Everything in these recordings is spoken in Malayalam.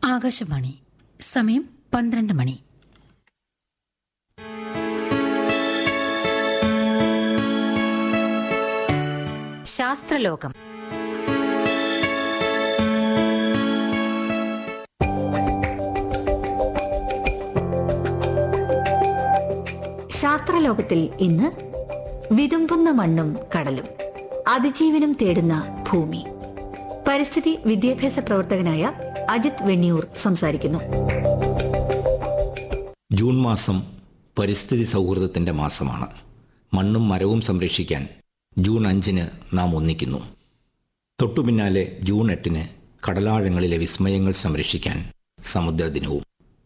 ആകാശവാണി സമയം പന്ത്രണ്ട് മണി ശാസ്ത്രലോകം ശാസ്ത്രലോകത്തിൽ ഇന്ന് വിതുമ്പുന്ന മണ്ണും കടലും അതിജീവനം തേടുന്ന ഭൂമി പരിസ്ഥിതി വിദ്യാഭ്യാസ പ്രവർത്തകനായ അജിത് വെണ്ണിയൂർ സംസാരിക്കുന്നു ജൂൺ മാസം പരിസ്ഥിതി സൗഹൃദത്തിൻ്റെ മാസമാണ് മണ്ണും മരവും സംരക്ഷിക്കാൻ ജൂൺ അഞ്ചിന് നാം ഒന്നിക്കുന്നു തൊട്ടുപിന്നാലെ ജൂൺ എട്ടിന് കടലാഴങ്ങളിലെ വിസ്മയങ്ങൾ സംരക്ഷിക്കാൻ സമുദ്രദിനവും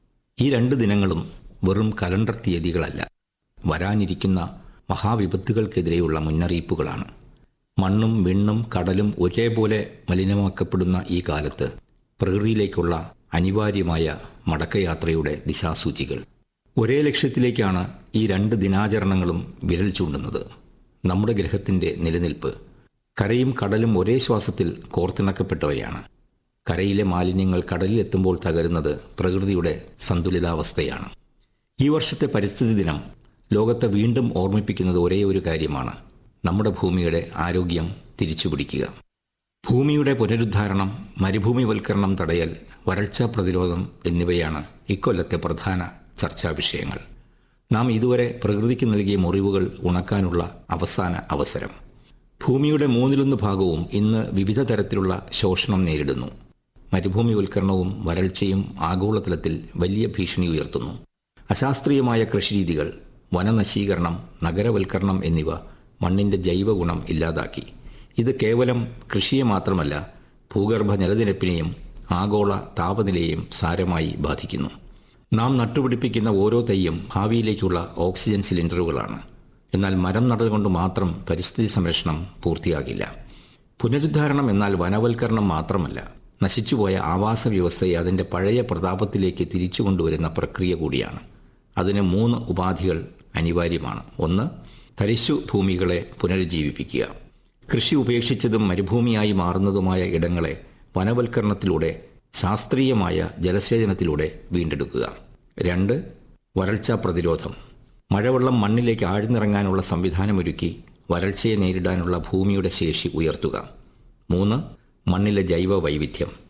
ഈ രണ്ട് ദിനങ്ങളും വെറും കലണ്ടർ തീയതികളല്ല വരാനിരിക്കുന്ന മഹാവിപത്തുകൾക്കെതിരെയുള്ള മുന്നറിയിപ്പുകളാണ് മണ്ണും വിണ്ണും കടലും ഒരേപോലെ മലിനമാക്കപ്പെടുന്ന ഈ കാലത്ത് പ്രകൃതിയിലേക്കുള്ള അനിവാര്യമായ മടക്കയാത്രയുടെ ദിശാസൂചികൾ ഒരേ ലക്ഷ്യത്തിലേക്കാണ് ഈ രണ്ട് ദിനാചരണങ്ങളും വിരൽ ചൂണ്ടുന്നത് നമ്മുടെ ഗ്രഹത്തിന്റെ നിലനിൽപ്പ് കരയും കടലും ഒരേ ശ്വാസത്തിൽ കോർത്തിണക്കപ്പെട്ടവയാണ് കരയിലെ മാലിന്യങ്ങൾ കടലിലെത്തുമ്പോൾ തകരുന്നത് പ്രകൃതിയുടെ സന്തുലിതാവസ്ഥയാണ് ഈ വർഷത്തെ പരിസ്ഥിതി ദിനം ലോകത്തെ വീണ്ടും ഓർമ്മിപ്പിക്കുന്നത് ഒരേ ഒരു കാര്യമാണ് നമ്മുടെ ഭൂമിയുടെ ആരോഗ്യം തിരിച്ചുപിടിക്കുക ഭൂമിയുടെ പുനരുദ്ധാരണം മരുഭൂമിവൽക്കരണം തടയൽ വരൾച്ചാ പ്രതിരോധം എന്നിവയാണ് ഇക്കൊല്ലത്തെ പ്രധാന ചർച്ചാ വിഷയങ്ങൾ നാം ഇതുവരെ പ്രകൃതിക്ക് നൽകിയ മുറിവുകൾ ഉണക്കാനുള്ള അവസാന അവസരം ഭൂമിയുടെ മൂന്നിലൊന്ന് ഭാഗവും ഇന്ന് വിവിധ തരത്തിലുള്ള ശോഷണം നേരിടുന്നു മരുഭൂമിവൽക്കരണവും വരൾച്ചയും ആഗോളതലത്തിൽ വലിയ ഭീഷണി ഉയർത്തുന്നു അശാസ്ത്രീയമായ കൃഷിരീതികൾ വനനശീകരണം നഗരവൽക്കരണം എന്നിവ മണ്ണിന്റെ ജൈവഗുണം ഇല്ലാതാക്കി ഇത് കേവലം കൃഷിയെ മാത്രമല്ല ഭൂഗർഭ ജലനിരപ്പിനെയും ആഗോള താപനിലയെയും സാരമായി ബാധിക്കുന്നു നാം നട്ടുപിടിപ്പിക്കുന്ന ഓരോ തൈയും ഭാവിയിലേക്കുള്ള ഓക്സിജൻ സിലിണ്ടറുകളാണ് എന്നാൽ മരം നടുകൊണ്ട് മാത്രം പരിസ്ഥിതി സംരക്ഷണം പൂർത്തിയാകില്ല പുനരുദ്ധാരണം എന്നാൽ വനവൽക്കരണം മാത്രമല്ല നശിച്ചുപോയ ആവാസ വ്യവസ്ഥയെ അതിൻ്റെ പഴയ പ്രതാപത്തിലേക്ക് തിരിച്ചു കൊണ്ടുവരുന്ന പ്രക്രിയ കൂടിയാണ് അതിന് മൂന്ന് ഉപാധികൾ അനിവാര്യമാണ് ഒന്ന് തരിശു ഭൂമികളെ പുനരുജ്ജീവിപ്പിക്കുക കൃഷി ഉപേക്ഷിച്ചതും മരുഭൂമിയായി മാറുന്നതുമായ ഇടങ്ങളെ വനവൽക്കരണത്തിലൂടെ ശാസ്ത്രീയമായ ജലസേചനത്തിലൂടെ വീണ്ടെടുക്കുക രണ്ട് വരൾച്ചാ പ്രതിരോധം മഴവെള്ളം മണ്ണിലേക്ക് ആഴ്ന്നിറങ്ങാനുള്ള സംവിധാനമൊരുക്കി വരൾച്ചയെ നേരിടാനുള്ള ഭൂമിയുടെ ശേഷി ഉയർത്തുക മൂന്ന് മണ്ണിലെ ജൈവ വൈവിധ്യം